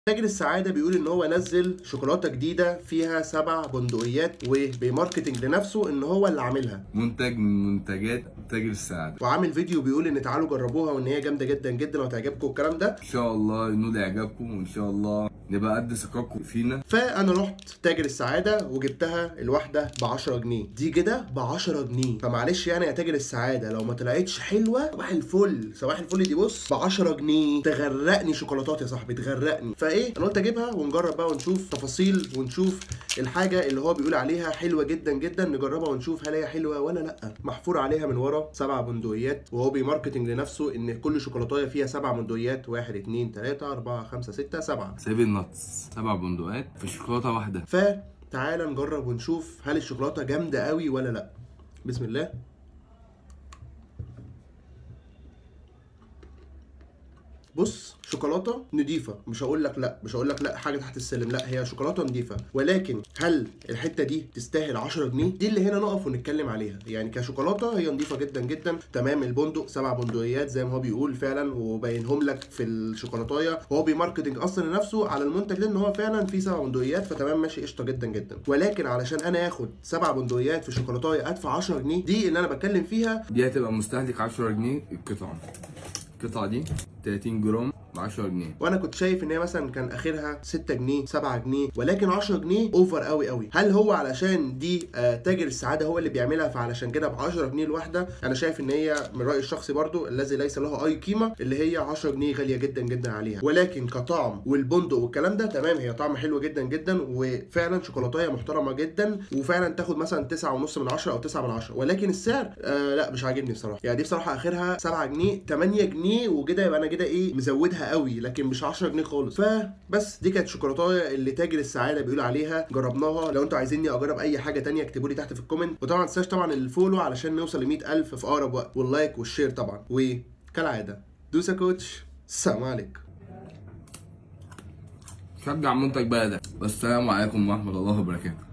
تاجر السعادة بيقول إن هو نزل شوكولاتة جديدة فيها سبع بندقيات وبماركتنج لنفسه إن هو اللي عاملها منتج من منتجات تاجر السعادة وعامل فيديو بيقول إن تعالوا جربوها وإن هي جامدة جدا جدا وهتعجبكم الكلام ده ان شاء الله ينول اعجابكم وان شاء الله نبقى قد ثقتكم فينا فانا رحت تاجر السعاده وجبتها الواحده ب 10 جنيه دي كده ب 10 جنيه فمعلش يعني يا تاجر السعاده لو ما طلعتش حلوه صباح الفل صباح الفل دي بص ب 10 جنيه تغرقني شوكولاتات يا صاحبي تغرقني فايه انا قلت اجيبها ونجرب بقى ونشوف تفاصيل ونشوف الحاجه اللي هو بيقول عليها حلوه جدا جدا نجربها ونشوف هل هي حلوه ولا لا محفور عليها من ورا سبع بندقيات وهو بيماركتنج لنفسه ان كل شوكولاتايه فيها سبع بندقيات 1 2 3 4 5 6 7 سيفن ناتس سبع بندقات في شوكولاته واحده فتعالى نجرب ونشوف هل الشوكولاته جامده قوي ولا لا بسم الله بص شوكولاته نضيفه مش هقول لك لا مش هقول لك لا حاجه تحت السلم لا هي شوكولاته نضيفه ولكن هل الحته دي تستاهل 10 جنيه دي اللي هنا نقف ونتكلم عليها يعني كشوكولاته هي نضيفه جدا جدا تمام البندق سبع بندقيات زي ما هو بيقول فعلا وباينهم لك في الشوكولاتايه وهو بيماركتنج اصلا لنفسه على المنتج لان هو فعلا فيه سبع بندقيات فتمام ماشي قشطه جدا جدا ولكن علشان انا اخد سبع بندقيات في شوكولاتايه ادفع 10 جنيه دي اللي انا بتكلم فيها دي هتبقى مستهلك 10 جنيه القطعه القطعه دي 30 جرام ب 10 جنيه وانا كنت شايف ان هي مثلا كان اخرها 6 جنيه 7 جنيه ولكن 10 جنيه اوفر قوي قوي هل هو علشان دي آه تاجر السعاده هو اللي بيعملها فعلشان كده ب 10 جنيه الواحده انا شايف ان هي من رايي الشخصي برضو الذي ليس له اي قيمه اللي هي 10 جنيه غاليه جدا جدا عليها ولكن كطعم والبندق والكلام ده تمام هي طعم حلو جدا جدا وفعلا شوكولاتايه محترمه جدا وفعلا تاخد مثلا 9.5 من 10 او 9 من 10 ولكن السعر آه لا مش عاجبني بصراحه يعني دي بصراحه اخرها 7 جنيه 8 جنيه وكده يبقى انا كده ايه مزودها قوي لكن مش 10 جنيه خالص فبس دي كانت شوكولاتايه اللي تاجر السعاده بيقول عليها جربناها لو انتوا عايزيني اجرب اي حاجه تانية اكتبوا لي تحت في الكومنت وطبعا ما تنساش طبعا الفولو علشان نوصل ل 100000 في اقرب وقت واللايك والشير طبعا وكالعاده دوسا كوتش السلام عليكم شجع منتج بلدك والسلام عليكم ورحمه الله وبركاته